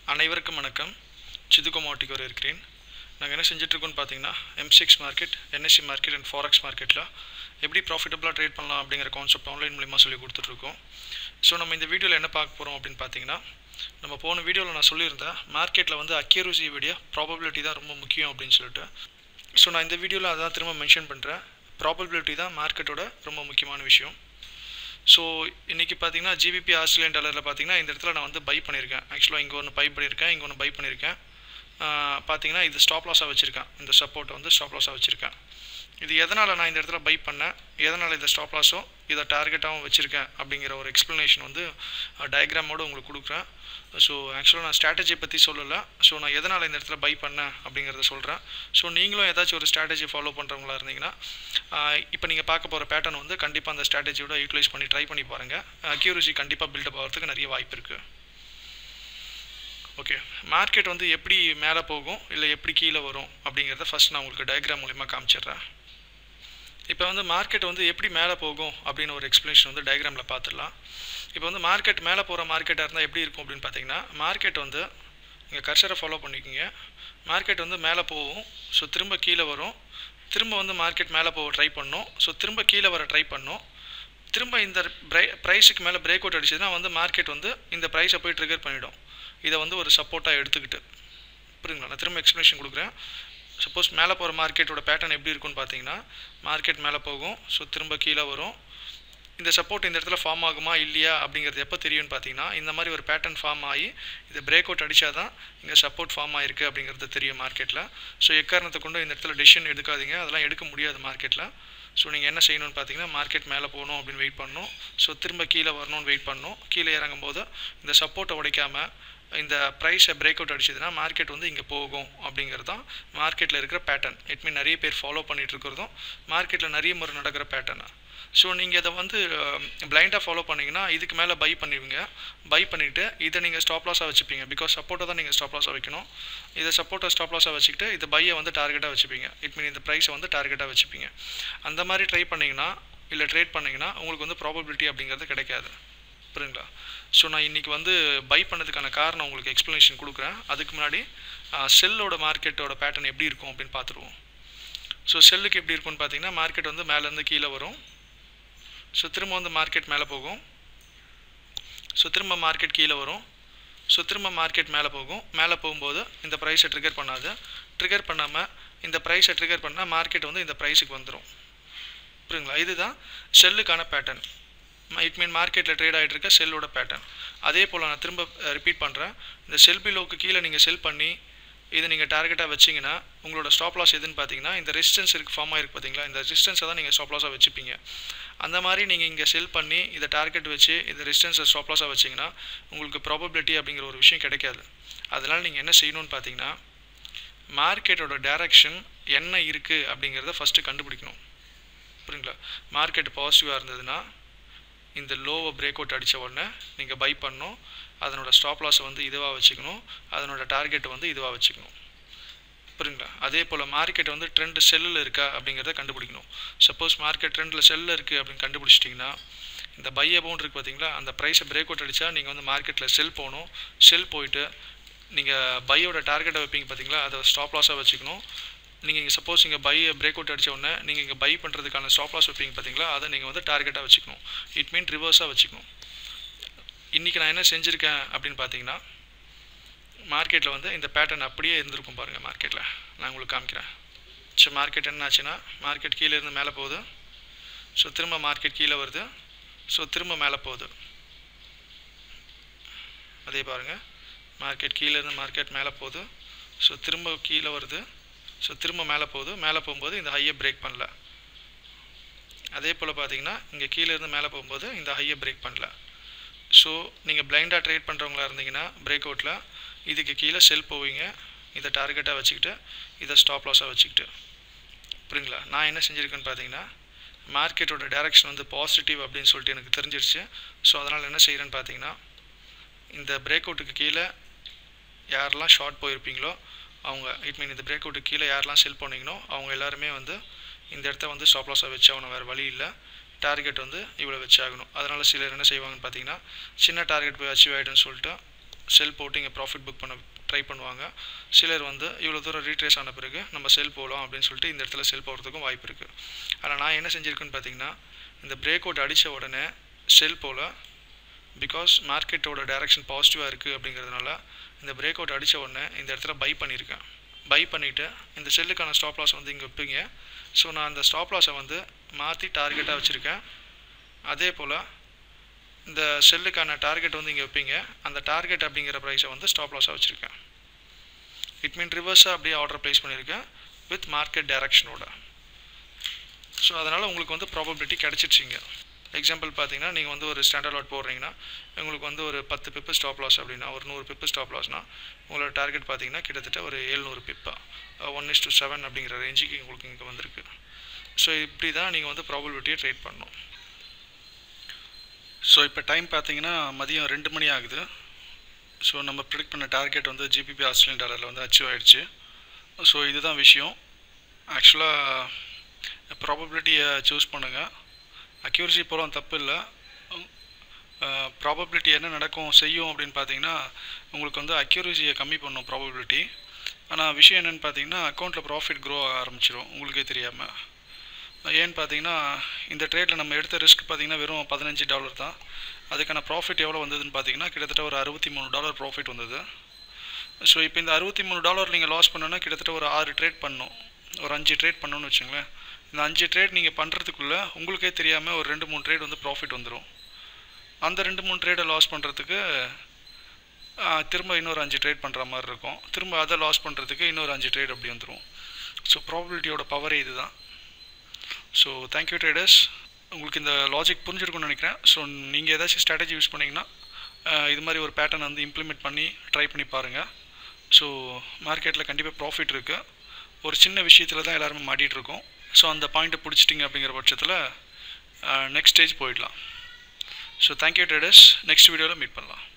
அனைவருக்கும் வணக்கம் சிதுகுமாட்டிக்கு வர இருக்கிறேன் நாங்கள் என்ன செஞ்சிட்ருக்கோம்னு பார்த்தீங்கன்னா MCX market NSC market and forex மார்க்கெட்டில் எப்படி ப்ராஃபிட்டபுளாக ட்ரேட் பண்ணலாம் அப்படிங்கிற கான்செப்ட் ஆன்லைன் மூலிமா சொல்லி கொடுத்துட்ருக்கோம் ஸோ நம்ம இந்த வீடியோவில் என்ன பார்க்க போகிறோம் அப்படின்னு பார்த்தீங்கன்னா நம்ம போன வீடியோவில் நான் சொல்லியிருந்தேன் மார்க்கெட்டில் வந்து அக்யூரசி விட ப்ராபபிலிட்டி தான் ரொம்ப முக்கியம் அப்படின்னு சொல்லிட்டு ஸோ நான் இந்த வீடியோவில் அதான் திரும்ப மென்ஷன் பண்ணுறேன் ப்ராபபிலிட்டி தான் மார்க்கெட்டோட ரொம்ப முக்கியமான விஷயம் ஸோ இன்றைக்கி பார்த்தீங்கன்னா ஜிபிபி ஆஸ்திரேலியன் டாலரில் பார்த்தீங்கன்னா இந்த இடத்துல நான் வந்து பை பண்ணியிருக்கேன் ஆக்சுவலாக இங்கே ஒன்று பை பண்ணியிருக்கேன் இங்கே ஒன்று பை பண்ணியிருக்கேன் ஆஹ் பார்த்தீங்கன்னா இது ஸ்டாப் லாஸாக வச்சுருக்கேன் இந்த சப்போர்ட்டை வந்து ஸ்டாப் லாஸாக வச்சுருக்கேன் இது எதனால் நான் இந்த இடத்துல பை பண்ணேன் எதனால் இந்த ஸ்டாப் லாஸோ இதை டார்கெட்டாகவும் வச்சுருக்கேன் அப்படிங்கிற ஒரு எக்ஸ்ப்ளனேஷன் வந்து டயக்ராமோடு உங்களுக்கு கொடுக்குறேன் ஸோ ஆக்சுவலாக நான் ஸ்ட்ராட்டஜி பற்றி சொல்லலை ஸோ நான் எதனால் இந்த இடத்துல பை பண்ணேன் அப்படிங்கிறத சொல்கிறேன் ஸோ நீங்களும் ஏதாச்சும் ஒரு ஸ்ட்ராட்டஜி ஃபாலோ பண்ணுறவங்களா இருந்தீங்கன்னா இப்போ நீங்கள் பார்க்க போகிற பேட்டர்ன் வந்து கண்டிப்பாக அந்த ஸ்ட்ராட்டஜியோட யூட்டிலைஸ் பண்ணி ட்ரை பண்ணி பாருங்கள் அக்யூரசி கண்டிப்பாக பில்டப் ஆகிறதுக்கு நிறைய வாய்ப்பு இருக்குது ஓகே மார்க்கெட் வந்து எப்படி மேலே போகும் இல்லை எப்படி கீழே வரும் அப்படிங்கிறத ஃபஸ்ட் நான் உங்களுக்கு டயக்ராம் மூலிமா காமிச்சிடுறேன் இப்போ வந்து மார்க்கெட் வந்து எப்படி மேலே போகும் அப்படின்னு ஒரு எக்ஸ்ப்ளனேஷன் வந்து டயக்ராமில் பார்த்துடலாம் இப்போ வந்து மார்க்கெட் மேலே போகிற மார்க்கெட்டாக இருந்தால் எப்படி இருக்கும் அப்படின்னு பார்த்தீங்கன்னா மார்க்கெட் வந்து நீங்கள் கர்சரை ஃபாலோ பண்ணிக்கோங்க மார்க்கெட் வந்து மேலே போகும் ஸோ திரும்ப கீழே வரும் திரும்ப வந்து மார்க்கெட் மேலே போக ட்ரை பண்ணும் ஸோ திரும்ப கீழே வர ட்ரை பண்ணும் திரும்ப இந்த ப்ரை ப்ரைஸுக்கு மேலே பிரேக் அவுட் அடிச்சதுன்னா வந்து மார்க்கெட் வந்து இந்த ப்ரைஸை போய் ட்ரிகர் பண்ணிடும் இதை வந்து ஒரு சப்போர்ட்டாக எடுத்துக்கிட்டு புரியுங்களா நான் திரும்ப எக்ஸ்ப்ளனேஷன் கொடுக்குறேன் சப்போஸ் மேலே போகிற மார்க்கெட்டோட பேட்டர்ன் எப்படி இருக்குன்னு பார்த்தீங்கன்னா மார்க்கெட் மேலே போகும் ஸோ திரும்ப கீழே வரும் இந்த சப்போர்ட் இந்த இடத்துல ஃபார்ம் ஆகுமா இல்லையா அப்படிங்கிறது எப்போ தெரியும்னு பார்த்தீங்கன்னா இந்த மாதிரி ஒரு பேட்டர்ன் ஃபார்ம் ஆகி இது பிரேக் அவுட் அடித்தா தான் இங்கே சப்போர்ட் ஃபார்ம் ஆகிருக்கு அப்படிங்கிறது தெரியும் மார்க்கெட்டில் ஸோ எக்காரணத்தை கொண்டு இந்த இடத்துல டெசிஷன் எடுக்காதீங்க அதெல்லாம் எடுக்க முடியாது மார்க்கெட்டில் ஸோ நீங்கள் என்ன செய்யணும்னு பார்த்தீங்கன்னா மார்க்கெட் மேலே போகணும் அப்படின்னு வெயிட் பண்ணணும் ஸோ திரும்ப கீழே வரணும்னு வெயிட் பண்ணணும் கீழே இறங்கும் போது இந்த சப்போர்ட்டை உடைக்காமல் இந்த ப்ரைஸை பிரேக் அவுட் அடிச்சதுன்னா மார்க்கெட் வந்து இங்கே போகும் அப்படிங்கிறது தான் மார்க்கெட்டில் இருக்கிற பேட்டர்ன் இட் மீன் நிறைய பேர் ஃபாலோ பண்ணிகிட்டு இருக்கிறதும் மார்க்கெட்டில் நிறைய முறை நடக்கிற பேட்டர்னு ஸோ நீங்கள் இதை வந்து பிளைண்டாக ஃபாலோ பண்ணிங்கன்னா இதுக்கு மேலே பை பண்ணுவீங்க பை பண்ணிவிட்டு இதை நீங்கள் ஸ்டாப் லாஸாக வச்சுப்பீங்க பிகாஸ் சப்போர்ட்டை தான் நீங்கள் ஸ்டாப் லாஸாக வைக்கணும் இதை சப்போர்ட்டை ஸ்டாப் லாஸாக வச்சுக்கிட்டு இந்த பையை வந்து டார்கெட்டாக வச்சுப்பீங்க இட் மீன் இந்த ப்ரைஸை வந்து டார்கெட்டாக வச்சுப்பீங்க அந்த மாதிரி ட்ரை பண்ணிங்கன்னா இல்லை ட்ரேட் பண்ணிங்கன்னா உங்களுக்கு வந்து ப்ராபபிலிட்டி அப்படிங்கிறது கிடைக்காது புரியுங்களா ஸோ நான் இன்றைக்கி வந்து பை பண்ணதுக்கான காரணம் உங்களுக்கு எக்ஸ்ப்ளனேஷன் கொடுக்குறேன் அதுக்கு முன்னாடி செல்லோட மார்க்கெட்டோட பேட்டர்ன் எப்படி இருக்கும் அப்படின்னு பார்த்துருவோம் ஸோ செல்லுக்கு எப்படி இருக்கும்னு பார்த்தீங்கன்னா மார்க்கெட் வந்து மேலேருந்து கீழே வரும் ஸோ திரும்ப வந்து மார்க்கெட் மேலே போகும் ஸோ திரும்ப மார்க்கெட் கீழே வரும் ஸோ திரும்ப மார்க்கெட் மேலே போகும் மேலே போகும்போது இந்த ப்ரைஸை ட்ரிகர் பண்ணாது ட்ரிகர் பண்ணாமல் இந்த ப்ரைஸை ட்ரிகர் பண்ணால் மார்க்கெட் வந்து இந்த ப்ரைஸுக்கு வந்துடும் புரியுங்களா இதுதான் செல்லுக்கான பேட்டர்ன் இட் மீன் மார்க்கெட்டில் ட்ரேட் ஆகிட்டு இருக்க செல்லோட பேட்டர்ன் அதே போல் நான் திரும்ப ரிப்பீட் பண்ணுறேன் இந்த செல் பிலோவுக்கு கீழே நீங்கள் செல் பண்ணி இதை நீங்கள் டார்கெட்டாக வச்சிங்கன்னா உங்களோட ஸ்டாப் லாஸ் எதுன்னு பார்த்தீங்கன்னா இந்த ரெசிஸ்டன்ஸ் இருக்குது ஃபார்ம் ஆகிருக்கு பார்த்தீங்களா இந்த ரெசிஸ்டன்ஸை தான் நீங்கள் ஸ்டாப் லாஸாக வச்சுப்பீங்க அந்த மாதிரி நீங்கள் இங்கே செல் பண்ணி இதை டார்கெட் வச்சு இந்த ரெசிஸ்டன்ஸை ஸ்டாப் லாஸாக வச்சிங்கன்னா உங்களுக்கு ப்ராபபிலிட்டி அப்படிங்கிற ஒரு விஷயம் கிடைக்காது அதனால் நீங்கள் என்ன செய்யணும்னு பார்த்தீங்கன்னா மார்க்கெட்டோட டைரக்ஷன் என்ன இருக்குது அப்படிங்கிறத ஃபஸ்ட்டு கண்டுபிடிக்கணும் புரியுங்களா மார்க்கெட் பாசிட்டிவாக இருந்ததுன்னா இந்த லோவை பிரேக் அவுட் அடித்த உடனே நீங்கள் பை பண்ணணும் அதனோட ஸ்டாப் லாஸை வந்து இதுவாக வச்சுக்கணும் அதனோட டார்கெட்டை வந்து இதுவாக வச்சுக்கணும் புரியுங்களா அதே போல் மார்க்கெட் வந்து ட்ரெண்ட் செல்லில் இருக்கா அப்படிங்கிறத கண்டுபிடிக்கணும் சப்போஸ் மார்க்கெட் ட்ரெண்டில் செல்லில் இருக்குது அப்படின்னு கண்டுபிடிச்சிட்டிங்கன்னா இந்த பை அமௌண்ட் இருக்குது பார்த்தீங்களா அந்த ப்ரைஸை பிரேக் அவுட் அடித்தா நீங்கள் வந்து மார்க்கெட்டில் செல் போகணும் செல் போயிட்டு நீங்கள் பையோட டார்கெட்டை வைப்பீங்க பார்த்தீங்களா அதை ஸ்டாப் லாஸாக வச்சுக்கணும் நீங்கள் இங்கே சப்போஸ் இங்கே பை பிரேக் அவுட் அடித்த உடனே நீங்கள் இங்கே பை பண்ணுறதுக்கான ஸ்டாப் லாஸ் வைப்பீங்க பார்த்தீங்களா அதை நீங்கள் வந்து டார்கெட்டாக வச்சுக்கணும் இட் மீன் ரிவர்ஸாக வச்சுக்கணும் இன்றைக்கி நான் என்ன செஞ்சுருக்கேன் அப்படின்னு பார்த்தீங்கன்னா மார்க்கெட்டில் வந்து இந்த பேட்டர்ன் அப்படியே இருந்திருக்கும் பாருங்கள் மார்க்கெட்டில் நான் உங்களுக்கு காமிக்கிறேன் ஸோ மார்க்கெட் என்ன ஆச்சுன்னா மார்க்கெட் கீழே இருந்து மேலே போகுது ஸோ திரும்ப மார்க்கெட் கீழே வருது ஸோ திரும்ப மேலே போகுது அதே பாருங்கள் மார்க்கெட் கீழே இருந்து மார்க்கெட் மேலே போகுது ஸோ திரும்ப கீழே வருது ஸோ திரும்ப மேலே போகுது மேலே போகும்போது இந்த ஹையை பிரேக் பண்ணல அதே போல் பார்த்தீங்கன்னா இங்கே கீழே இருந்து மேலே போகும்போது இந்த ஹையை பிரேக் பண்ணல ஸோ நீங்கள் பிளைண்டாக ட்ரேட் பண்ணுறவங்களா இருந்தீங்கன்னா பிரேக் அவுட்டில் இதுக்கு கீழே செல் போவீங்க இதை டார்கெட்டாக வச்சுக்கிட்டு இதை ஸ்டாப் லாஸாக வச்சுக்கிட்டு புரியுங்களா நான் என்ன செஞ்சுருக்கேன்னு பார்த்தீங்கன்னா மார்க்கெட்டோட டேரெக்ஷன் வந்து பாசிட்டிவ் அப்படின்னு சொல்லிட்டு எனக்கு தெரிஞ்சிருச்சு ஸோ அதனால் என்ன செய்கிறேன்னு பார்த்தீங்கன்னா இந்த பிரேக் அவுட்டுக்கு கீழே யாரெல்லாம் ஷார்ட் போயிருப்பீங்களோ அவங்க இட் மீன் இந்த பிரேக் அவுட்டுக்கு கீழே யாரெல்லாம் செல் பண்ணீங்களோ அவங்க எல்லாருமே வந்து இந்த இடத்த வந்து ஸ்டாப் லாஸாக வச்சாகணும் வேறு வழி இல்லை டார்கெட் வந்து இவ்வளோ வச்சாகணும் அதனால் சிலர் என்ன செய்வாங்கன்னு பார்த்தீங்கன்னா சின்ன டார்கெட் போய் அச்சீவ் ஆகிடுன்னு சொல்லிட்டு செல் போட்டு இங்கே ப்ராஃபிட் புக் பண்ண ட்ரை பண்ணுவாங்க சிலர் வந்து இவ்வளோ தூரம் ரீட்ரேஸ் ஆன பிறகு நம்ம செல் போகலாம் அப்படின்னு சொல்லிட்டு இந்த இடத்துல செல் போகிறதுக்கும் வாய்ப்பு இருக்குது ஆனால் நான் என்ன செஞ்சுருக்கேன்னு பார்த்தீங்கன்னா இந்த பிரேக் அவுட் அடித்த உடனே செல் போல் பிகாஸ் மார்க்கெட்டோட டைரக்ஷன் பாசிட்டிவாக இருக்குது அப்படிங்கிறதுனால இந்த பிரேக் அவுட் அடித்த உடனே இந்த இடத்துல பை பண்ணியிருக்கேன் பை பண்ணிவிட்டு இந்த செல்லுக்கான ஸ்டாப் லாஸ் வந்து இங்கே வைப்பீங்க ஸோ நான் அந்த ஸ்டாப் லாஸை வந்து மாற்றி டார்கெட்டாக வச்சுருக்கேன் அதே போல் இந்த செல்லுக்கான டார்கெட் வந்து இங்கே வைப்பீங்க அந்த டார்கெட் அப்படிங்கிற ப்ரைஸை வந்து ஸ்டாப் லாஸாக வச்சுருக்கேன் இட் மீன் ரிவர்ஸாக அப்படியே ஆர்டர் ப்ளேஸ் பண்ணியிருக்கேன் வித் மார்க்கெட் டைரக்ஷனோட ஸோ அதனால் உங்களுக்கு வந்து ப்ராபபிலிட்டி கிடச்சிடுச்சிங்க எக்ஸாம்பிள் பார்த்தீங்கன்னா நீங்கள் வந்து ஒரு ஸ்டாண்டர்ட் லாட் போடுறீங்கன்னா உங்களுக்கு வந்து ஒரு பத்து பிப்பு ஸ்டாப் லாஸ் அப்படின்னா ஒரு நூறு பிப்பு ஸ்டாப் லாஸ்னா உங்களோட டார்கெட் பார்த்தீங்கன்னா கிட்டத்தட்ட ஒரு எழுநூறு பிப்பா ஒன் இஸ் டு செவன் அப்படிங்கிற ரேஞ்சுக்கு உங்களுக்கு இங்கே வந்திருக்கு ஸோ இப்படி தான் நீங்கள் வந்து ப்ராபபிலிட்டியை ட்ரேட் பண்ணணும் ஸோ இப்போ டைம் பார்த்தீங்கன்னா மதியம் ரெண்டு மணி ஆகுது ஸோ நம்ம ப்ரிடிக்ட் பண்ண டார்கெட் வந்து ஜிபிபி ஆஸ்திரேலியன் டாலரில் வந்து அச்சீவ் ஆகிடுச்சு ஸோ இதுதான் விஷயம் ஆக்சுவலாக ப்ராபபிலிட்டியை சூஸ் பண்ணுங்கள் அக்யூரசி போகிறோம் தப்பு இல்லை ப்ராபபிலிட்டி என்ன நடக்கும் செய்யும் அப்படின்னு பார்த்தீங்கன்னா உங்களுக்கு வந்து அக்யூரசியை கம்மி பண்ணும் ப்ராபபிலிட்டி ஆனால் விஷயம் என்னென்னு பார்த்தீங்கன்னா அக்கௌண்ட்டில் ப்ராஃபிட் க்ரோ ஆக ஆரம்பிச்சிடும் உங்களுக்கே தெரியாமல் ஏன்னு பார்த்தீங்கன்னா இந்த ட்ரேடில் நம்ம எடுத்த ரிஸ்க் பார்த்தீங்கன்னா வெறும் பதினஞ்சு டாலர் தான் அதுக்கான ப்ராஃபிட் எவ்வளோ வந்ததுன்னு பார்த்தீங்கன்னா கிட்டத்தட்ட ஒரு அறுபத்தி மூணு டாலர் ப்ராஃபிட் வந்தது ஸோ இப்போ இந்த அறுபத்தி மூணு டாலர் நீங்கள் லாஸ் பண்ணோன்னா கிட்டத்தட்ட ஒரு ஆறு ட்ரேட் பண்ணணும் ஒரு அஞ்சு ட்ரேட் பண்ணணும்னு வச்சுங்களேன் இந்த அஞ்சு ட்ரேட் நீங்கள் பண்ணுறதுக்குள்ளே உங்களுக்கே தெரியாமல் ஒரு ரெண்டு மூணு ட்ரேட் வந்து ப்ராஃபிட் வந்துடும் அந்த ரெண்டு மூணு ட்ரேடை லாஸ் பண்ணுறதுக்கு திரும்ப இன்னொரு அஞ்சு ட்ரேட் பண்ணுற மாதிரி இருக்கும் திரும்ப அதை லாஸ் பண்ணுறதுக்கு இன்னொரு அஞ்சு ட்ரேட் அப்படி வந்துடும் ஸோ ப்ராபபிலிட்டியோட பவரே இது தான் ஸோ தேங்க்யூ ட்ரேடர்ஸ் உங்களுக்கு இந்த லாஜிக் புரிஞ்சிருக்கும்னு நினைக்கிறேன் ஸோ நீங்கள் ஏதாச்சும் ஸ்ட்ராட்டஜி யூஸ் பண்ணிங்கன்னா இது மாதிரி ஒரு பேட்டர்ன் வந்து இம்ப்ளிமெண்ட் பண்ணி ட்ரை பண்ணி பாருங்கள் ஸோ மார்க்கெட்டில் கண்டிப்பாக ப்ராஃபிட் இருக்குது ஒரு சின்ன விஷயத்தில் தான் எல்லாருமே மாட்டிகிட்டு இருக்கோம் ஸோ அந்த பாயிண்ட்டை பிடிச்சிட்டிங்க அப்படிங்கிற பட்சத்தில் நெக்ஸ்ட் ஸ்டேஜ் போயிடலாம் ஸோ தேங்க்யூ ட்ரேடர்ஸ் நெக்ஸ்ட் வீடியோவில் மீட் பண்ணலாம்